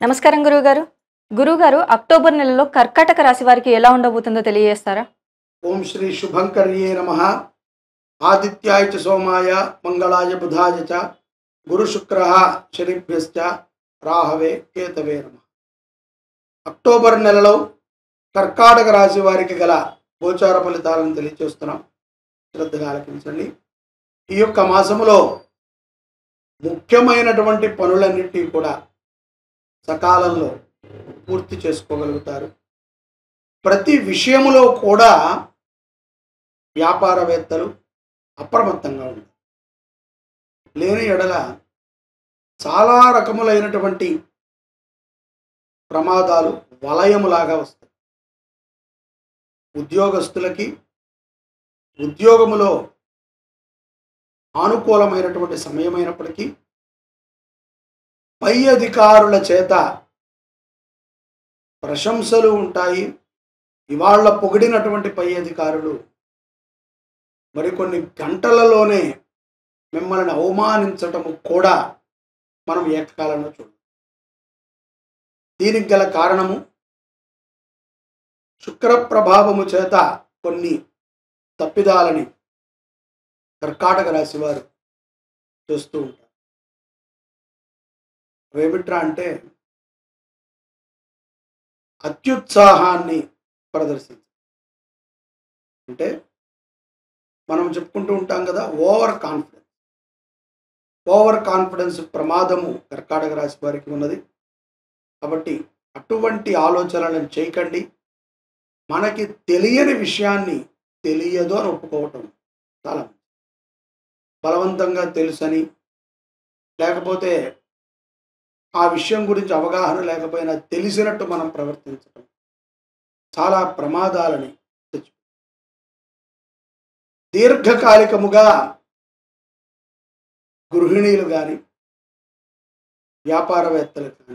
నమస్కారం గురువుగారు గురువుగారు అక్టోబర్ నెలలో కర్కాటక రాశి వారికి ఎలా ఉండబోతుందో తెలియజేస్తారా ఓం శ్రీ శుభంకర్యే నమ ఆదిత్యాయ చ సోమాయ మంగళాయ బుధాయ చ గురు శుక్ర శనిభ్యశ్చ రాహవే కేతవే నమ అక్టోబర్ నెలలో కర్కాటక రాశి వారికి గల గోచార ఫలితాలను తెలియజేస్తున్నాం శ్రద్ధగా ఆలకించండి ఈ యొక్క మాసములో ముఖ్యమైనటువంటి పనులన్నింటినీ కూడా సకాలంలో పూర్తి చేసుకోగలుగుతారు ప్రతి విషయములో కూడా వ్యాపారవేత్తలు అప్రమత్తంగా ఉంటారు లేని ఎడల చాలా రకములైనటువంటి ప్రమాదాలు వలయములాగా వస్తాయి ఉద్యోగస్తులకి ఉద్యోగములో అనుకూలమైనటువంటి సమయమైనప్పటికీ పై అధికారుల చేత ప్రశంసలు ఉంటాయి ఇవాళ పొగిడినటువంటి పై అధికారులు మరికొన్ని గంటలలోనే మిమ్మల్ని అవమానించటము కూడా మనం ఏకకాలంలో చూడాలి దీనికి గల కారణము శుక్ర ప్రభావము చేత కొన్ని తప్పిదాలని కర్కాటక రాశి వారు చేస్తూ ఉంటారు ఏమిట్రా అంటే అత్యుత్సాహాన్ని ప్రదర్శించ అంటే మనం చెప్పుకుంటూ ఉంటాం కదా ఓవర్ కాన్ఫిడెన్స్ ఓవర్ కాన్ఫిడెన్స్ ప్రమాదము కర్కాటక రాశి వారికి ఉన్నది కాబట్టి అటువంటి ఆలోచనలను చేయకండి మనకి తెలియని విషయాన్ని తెలియదు అని ఒప్పుకోవటం చాలా మంచిది. బలవంతంగా తెలుసని లేకపోతే ఆ విషయం గురించి అవగాహన లేకపోయినా తెలిసినట్టు మనం ప్రవర్తించడం చాలా ప్రమాదాలని తెచ్చు దీర్ఘకాలికముగా గృహిణీలు కానీ వ్యాపారవేత్తలు కానీ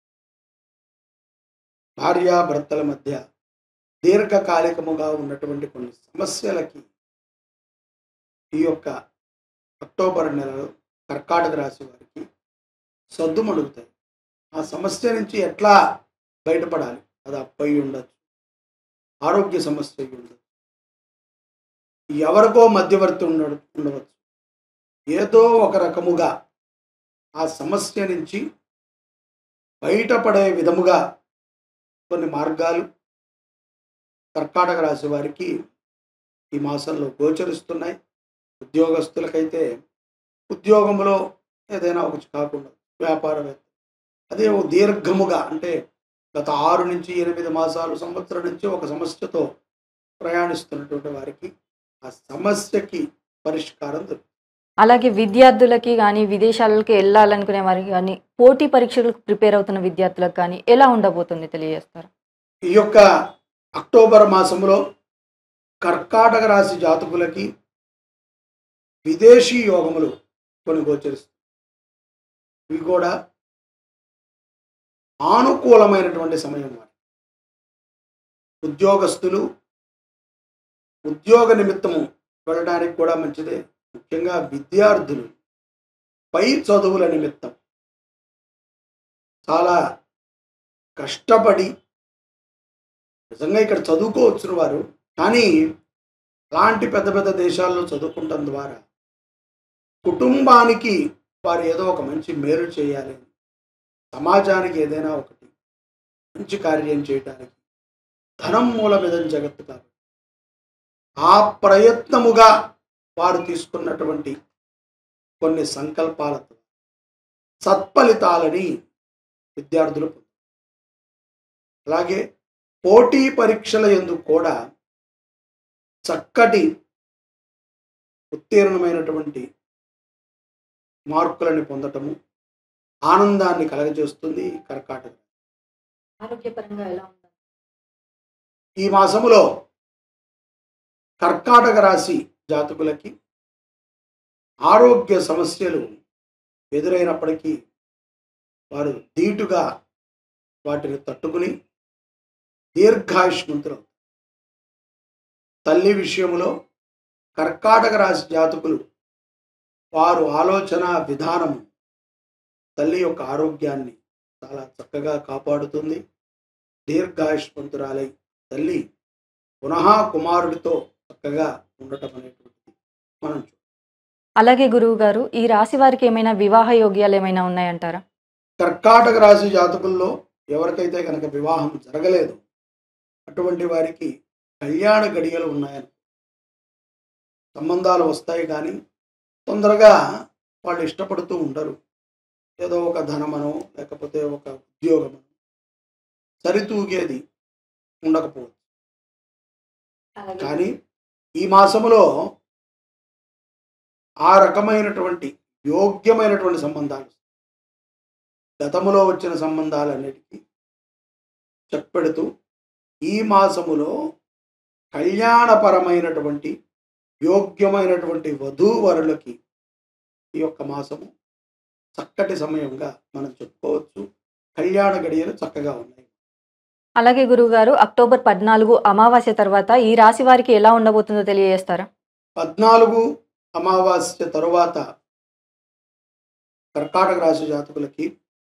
భార్యాభర్తల మధ్య దీర్ఘకాలికముగా ఉన్నటువంటి కొన్ని సమస్యలకి ఈ యొక్క అక్టోబర్ నెలలో కర్కాటక రాశి వారికి సద్దుమణుగుతాయి ఆ సమస్య నుంచి ఎట్లా బయటపడాలి అది అప్పై ఉండొచ్చు ఆరోగ్య సమస్య అయి ఉండొచ్చు ఎవరికో మధ్యవర్తి ఉండ ఉండవచ్చు ఏదో ఒక రకముగా ఆ సమస్య నుంచి బయటపడే విధముగా కొన్ని మార్గాలు కర్కాటక రాశి వారికి ఈ మాసంలో గోచరిస్తున్నాయి ఉద్యోగస్తులకైతే ఉద్యోగంలో ఏదైనా ఒక కాకుండా వ్యాపారవేత్త అదే ఓ దీర్ఘముగా అంటే గత ఆరు నుంచి ఎనిమిది మాసాలు సంవత్సరం నుంచి ఒక సమస్యతో ప్రయాణిస్తున్నటువంటి వారికి ఆ సమస్యకి పరిష్కారం దొరుకుతుంది అలాగే విద్యార్థులకి కానీ విదేశాలకు వెళ్ళాలనుకునే వారికి కానీ పోటీ పరీక్షలకు ప్రిపేర్ అవుతున్న విద్యార్థులకు కానీ ఎలా ఉండబోతుంది తెలియజేస్తారా ఈ యొక్క అక్టోబర్ మాసంలో కర్కాటక రాశి జాతకులకి విదేశీ యోగములు కొన్ని గోచరిస్తాయి ఇవి కూడా ఆనుకూలమైనటువంటి సమయం వారి ఉద్యోగస్తులు ఉద్యోగ నిమిత్తము వెళ్ళడానికి కూడా మంచిదే ముఖ్యంగా విద్యార్థులు పై చదువుల నిమిత్తం చాలా కష్టపడి నిజంగా ఇక్కడ చదువుకోవచ్చును వారు కానీ అలాంటి పెద్ద పెద్ద దేశాల్లో చదువుకుంటం ద్వారా కుటుంబానికి వారు ఏదో ఒక మంచి మేలు చేయాలి సమాజానికి ఏదైనా ఒకటి మంచి కార్యం చేయడానికి ధనం మూలమిదం జగత్తు కాబట్టి ఆ ప్రయత్నముగా వారు తీసుకున్నటువంటి కొన్ని సంకల్పాలతో సత్ఫలితాలని విద్యార్థులు పొందుతారు. అలాగే పోటీ పరీక్షల ఎందుకు కూడా చక్కటి ఉత్తీర్ణమైనటువంటి మార్కులని పొందటము ఆనందాన్ని కలగజేస్తుంది ఈ కర్కాటక ఆరోగ్యపరంగా ఎలా ఉంది ఈ మాసములో కర్కాటక రాశి జాతకులకి ఆరోగ్య సమస్యలు ఎదురైనప్పటికీ వారు ధీటుగా వాటిని తట్టుకుని దీర్ఘాయుష్మంతులు అవుతారు. తల్లి విషయములో కర్కాటక రాశి జాతకులు వారు ఆలోచన విధానము తల్లి యొక్క ఆరోగ్యాన్ని చాలా చక్కగా కాపాడుతుంది దీర్ఘాయుష్మంతురాలై తల్లి పునః కుమారుడితో చక్కగా ఉండటం అనేటువంటిది మనం చూడాలి. అలాగే గురువు గారు ఈ రాశి వారికి ఏమైనా వివాహ యోగ్యాలు ఏమైనా ఉన్నాయంటారా కర్కాటక రాశి జాతకుల్లో ఎవరికైతే కనుక వివాహం జరగలేదు అటువంటి వారికి కళ్యాణ గడియలు ఉన్నాయని సంబంధాలు వస్తాయి కానీ తొందరగా వాళ్ళు ఇష్టపడుతూ ఉండరు ఏదో ఒక ధనమనో లేకపోతే ఒక ఉద్యోగమనో సరితూగేది ఉండకపోవచ్చు కానీ ఈ మాసములో ఆ రకమైనటువంటి యోగ్యమైనటువంటి సంబంధాలు గతములో వచ్చిన సంబంధాలన్నిటికీ చెప్పెడుతూ ఈ మాసములో కళ్యాణపరమైనటువంటి యోగ్యమైనటువంటి వధూవరులకి ఈ యొక్క మాసము చక్కటి సమయంగా మనం చెప్పుకోవచ్చు కళ్యాణ గడియలు చక్కగా ఉన్నాయి అలాగే గురువు గారు అక్టోబర్ పద్నాలుగు అమావాస్య తర్వాత ఈ రాశి వారికి ఎలా ఉండబోతుందో తెలియజేస్తారా పద్నాలుగు అమావాస్య తరువాత కర్కాటక రాశి జాతకులకి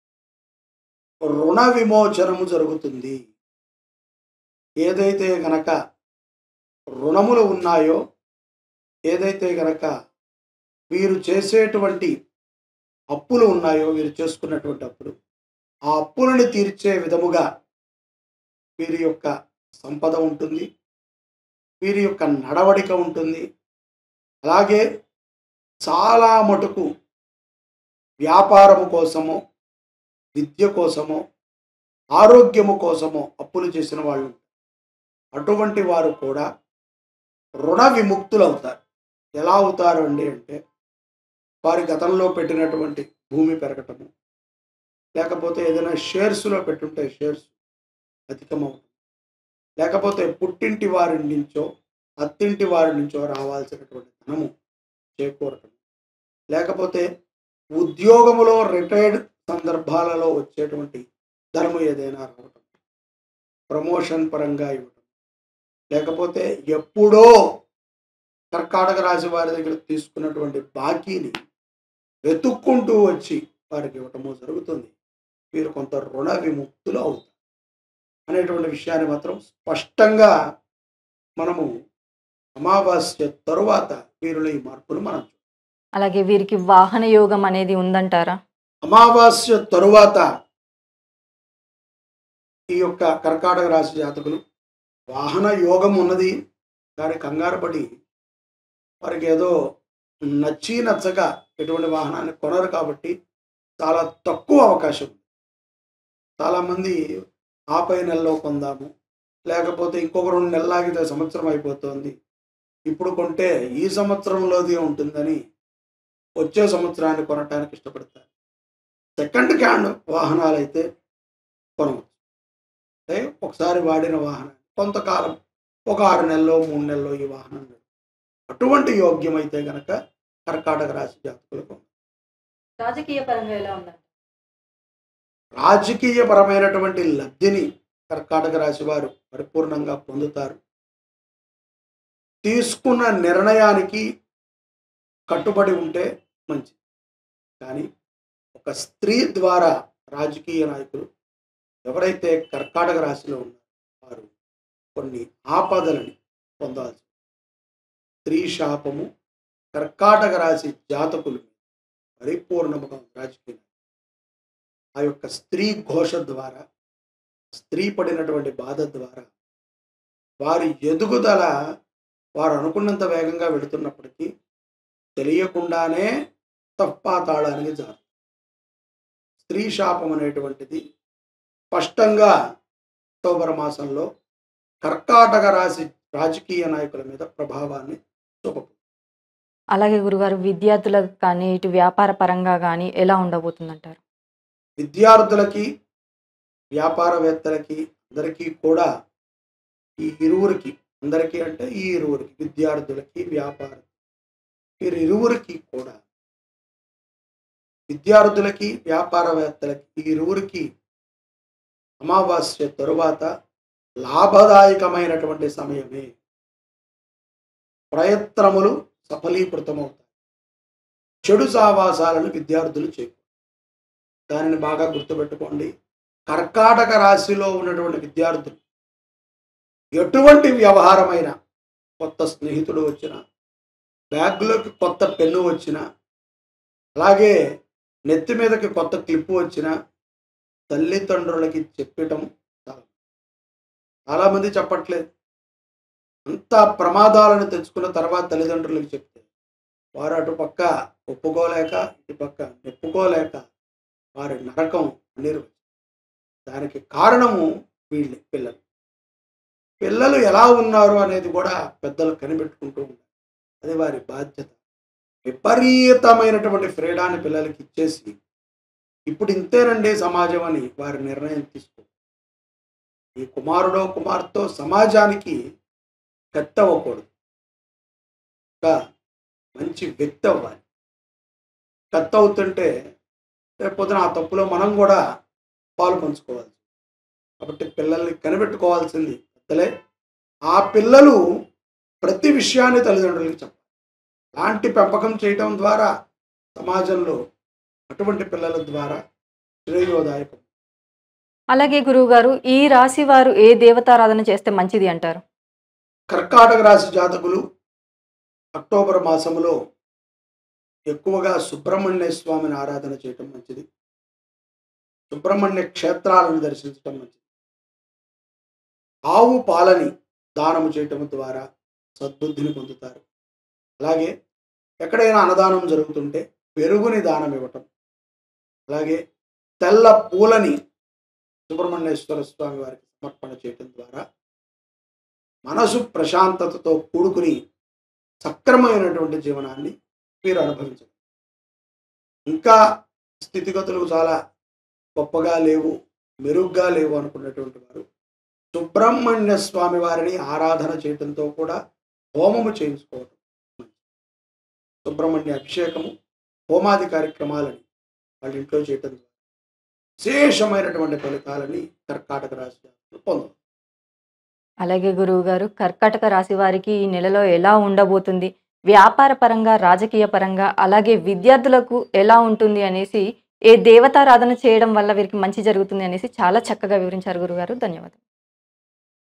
రుణ విమోచనము జరుగుతుంది ఏదైతే గనక రుణములు ఉన్నాయో ఏదైతే గనక వీరు చేసేటువంటి అప్పులు ఉన్నాయో వీరు చేసుకున్నటువంటి అప్పులు ఆ అప్పులను తీర్చే విధముగా వీరి యొక్క సంపద ఉంటుంది వీరి యొక్క నడవడిక ఉంటుంది అలాగే చాలా మటుకు వ్యాపారము కోసమో విద్య కోసమో ఆరోగ్యము కోసమో అప్పులు చేసిన వాళ్ళు ఉంటారు. అటువంటి వారు కూడా రుణ విముక్తులు అవుతారు ఎలా అవుతారు అండి అంటే వారి గతంలో పెట్టినటువంటి భూమి పెరగటము లేకపోతే ఏదైనా షేర్స్లో పెట్టుంటే షేర్స్ అధికమవుతుంది లేకపోతే పుట్టింటి వారి నుంచో అత్తింటి వారి నుంచో రావాల్సినటువంటి ధనము చేకూరటం లేకపోతే ఉద్యోగములో రిటైర్డ్ సందర్భాలలో వచ్చేటువంటి ధనము ఏదైనా రావటం ప్రమోషన్ పరంగా ఇవ్వటం లేకపోతే ఎప్పుడో కర్కాటక రాశి వారి దగ్గర తీసుకున్నటువంటి బాకీని వెతుక్కుంటూ వచ్చి వారికి ఇవ్వటము జరుగుతుంది వీరు కొంత రుణ విముక్తులు అవుతారు అనేటువంటి విషయాన్ని మాత్రం స్పష్టంగా మనము అమావాస్య తరువాత వీరిలో ఈ మార్పులు మనం చూడాలి. అలాగే వీరికి వాహన యోగం అనేది ఉందంటారా అమావాస్య తరువాత ఈ యొక్క కర్కాటక రాశి జాతకులు వాహన యోగం ఉన్నది దాని కంగారు పడి వారికి ఏదో నచ్చి నచ్చక ఎటువంటి వాహనాన్ని కొనరు కాబట్టి చాలా తక్కువ అవకాశం ఉంది చాలామంది ఆపై నెలలో కొందాము లేకపోతే ఇంకొక రెండు నెలలు ఆగితే సంవత్సరం అయిపోతుంది ఇప్పుడు కొంటే ఈ సంవత్సరంలోది ఉంటుందని వచ్చే సంవత్సరాన్ని కొనటానికి ఇష్టపడతారు సెకండ్ హ్యాండ్ వాహనాలు అయితే కొనవచ్చు అంటే ఒకసారి వాడిన వాహనం కొంతకాలం ఒక ఆరు నెలలో మూడు నెలలో ఈ వాహనం నడుస్తుంది. అటువంటి యోగ్యమైతే గనక కర్కాటక రాశి జాతకులకు ఉంది. రాజకీయ పరంగా ఎలా ఉందంట రాజకీయపరమైనటువంటి లబ్ధిని కర్కాటక రాశి వారు పరిపూర్ణంగా పొందుతారు తీసుకున్న నిర్ణయానికి కట్టుబడి ఉంటే మంచిది కానీ ఒక స్త్రీ ద్వారా రాజకీయ నాయకులు ఎవరైతే కర్కాటక రాశిలో ఉన్నారో వారు కొన్ని ఆపదలని పొందాల్సి స్త్రీ శాపము కర్కాటక రాశి జాతకులు పరిపూర్ణముగా రాజకీయ నాయకులు. ఆ యొక్క స్త్రీ ఘోష ద్వారా స్త్రీ పడినటువంటి బాధ ద్వారా వారి ఎదుగుదల వారు అనుకున్నంత వేగంగా వెళుతున్నప్పటికీ తెలియకుండానే తప్పాతాళానికి జారు స్త్రీ శాపం అనేటువంటిది స్పష్టంగా అక్టోబర్ మాసంలో కర్కాటక రాశి రాజకీయ నాయకుల మీద ప్రభావాన్ని చూపబోతుంది అలాగే గురుగారు విద్యార్థులకు కానీ ఇటు వ్యాపార పరంగా కానీ ఎలా ఉండబోతుందంటారు విద్యార్థులకి వ్యాపారవేత్తలకి అందరికీ కూడా ఈ ఇరువురికి అందరికీ అంటే ఈ ఇరువురికి విద్యార్థులకి వ్యాపార వీరి ఇరువురికి కూడా విద్యార్థులకి వ్యాపారవేత్తలకి ఈ ఇరువురికి అమావాస్య తరువాత లాభదాయకమైనటువంటి సమయమే ప్రయత్నములు సఫలీకృతమవుతాయి చెడు సావాసాలను విద్యార్థులు చేయకూడదు దానిని బాగా గుర్తుపెట్టుకోండి కర్కాటక రాశిలో ఉన్నటువంటి విద్యార్థులు ఎటువంటి వ్యవహారమైన కొత్త స్నేహితుడు వచ్చిన బ్యాగ్లోకి కొత్త పెన్ను వచ్చిన అలాగే నెత్తి మీదకి కొత్త క్లిప్పు వచ్చిన తల్లిదండ్రులకి చెప్పటం చాలా చాలామంది చెప్పట్లేదు అంత ప్రమాదాలను తెచ్చుకున్న తర్వాత తల్లిదండ్రులకు చెప్తే వారు అటు పక్క ఒప్పుకోలేక ఇటు పక్క నెప్పుకోలేక వారి నరకం నీరు దానికి కారణము వీళ్ళే పిల్లలు పిల్లలు ఎలా ఉన్నారు అనేది కూడా పెద్దలు కనిపెట్టుకుంటూ ఉంటారు అది వారి బాధ్యత విపరీతమైనటువంటి ఫ్రీడాన్ని పిల్లలకి ఇచ్చేసి ఇప్పుడు ఇంతేనండి సమాజం అని వారి నిర్ణయం తీసుకో ఈ కుమారుడో కుమార్తె సమాజానికి పెద్ద అవ్వకూడదు ఒక మంచి వ్యక్తి అవ్వాలి పెద్ద అవుతుంటే రేపొద్దున ఆ తప్పులో మనం కూడా పాలు పంచుకోవాలి కాబట్టి పిల్లల్ని కనిపెట్టుకోవాల్సింది పెద్దలే ఆ పిల్లలు ప్రతి విషయాన్ని తల్లిదండ్రులకి చెప్పాలి అలాంటి పెంపకం చేయటం ద్వారా సమాజంలో అటువంటి పిల్లల ద్వారా శ్రేయోదాయకం అలాగే గురువుగారు ఈ రాశి వారు ఏ దేవతారాధన చేస్తే మంచిది అంటారు కర్కాటక రాశి జాతకులు అక్టోబర్ మాసములో ఎక్కువగా సుబ్రహ్మణ్య స్వామిని ఆరాధన చేయటం మంచిది సుబ్రహ్మణ్య క్షేత్రాలను దర్శించటం మంచిది ఆవు పాలని దానము చేయటం ద్వారా సద్బుద్ధిని పొందుతారు అలాగే ఎక్కడైనా అన్నదానం జరుగుతుంటే పెరుగుని దానం ఇవ్వటం అలాగే తెల్ల పూలని సుబ్రహ్మణ్యేశ్వర స్వామి వారికి సమర్పణ చేయటం ద్వారా మనసు ప్రశాంతతతో కూడుకుని సక్రమైనటువంటి జీవనాన్ని వీరు అనుభవించరు ఇంకా స్థితిగతులు చాలా గొప్పగా లేవు మెరుగ్గా లేవు అనుకున్నటువంటి వారు సుబ్రహ్మణ్య స్వామి వారిని ఆరాధన చేయడంతో కూడా హోమము చేయించుకోవటం మంచిది. సుబ్రహ్మణ్య అభిషేకము హోమాది కార్యక్రమాలని వాళ్ళ ఇంట్లో చేయటం ద్వారా విశేషమైనటువంటి ఫలితాలని కర్కాటక రాశి జాతకులు పొందవచ్చు అలాగే గురువు గారు కర్కాటక రాశి వారికి ఈ నెలలో ఎలా ఉండబోతుంది వ్యాపార పరంగా రాజకీయ పరంగా అలాగే విద్యార్థులకు ఎలా ఉంటుంది అనేసి ఏ దేవతారాధన చేయడం వల్ల వీరికి మంచి జరుగుతుంది అనేసి చాలా చక్కగా వివరించారు గురుగారు ధన్యవాదాలు